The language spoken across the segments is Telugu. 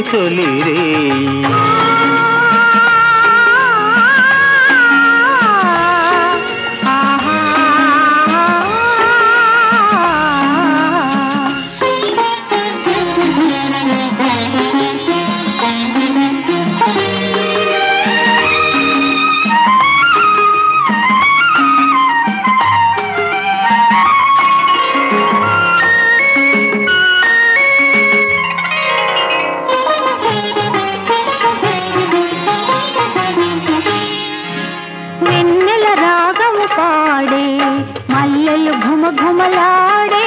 తొలిరే వెన్నెల రాగము పాడే మల్లెలు ఘుమ ఘుమలాడే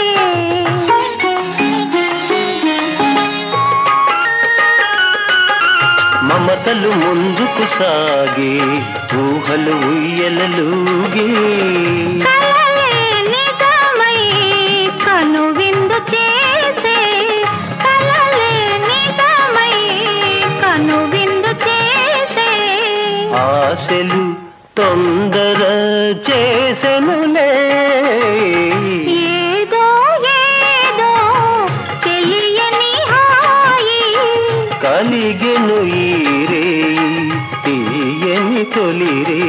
మమతలు ముందుకు సాగే ఊహలు ఉయ్యలలుగే కలలే నిజమై కను విందు చేసే కలలే నిజమై కను విందు చేసే ఆశలు తొందర చేసెనులే ఏదో ఏదో తెలియని హాయి కలిగెను ఈరే తీయని తొలిరే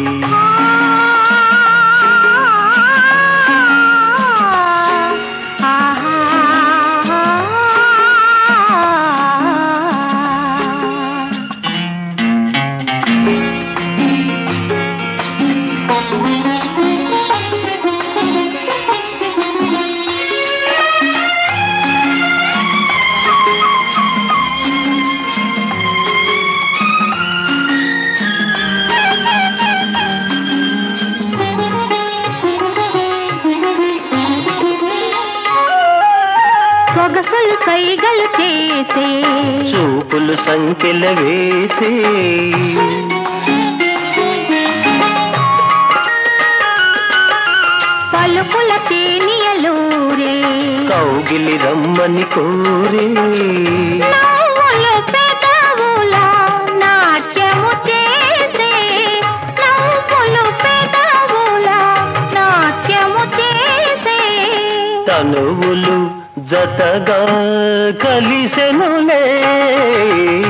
సొగసులు సైగలు చేసే చూపులు సంఖ్యల వేసే పలుకుల తేనియలూరే కౌగిలి రమ్మని కోరే నవ్వుల పెదవుల నాట్యము చేసే నవ్వులు పెదవుల నాట్యము చేసే తనువులు జతగా కలిసెనులే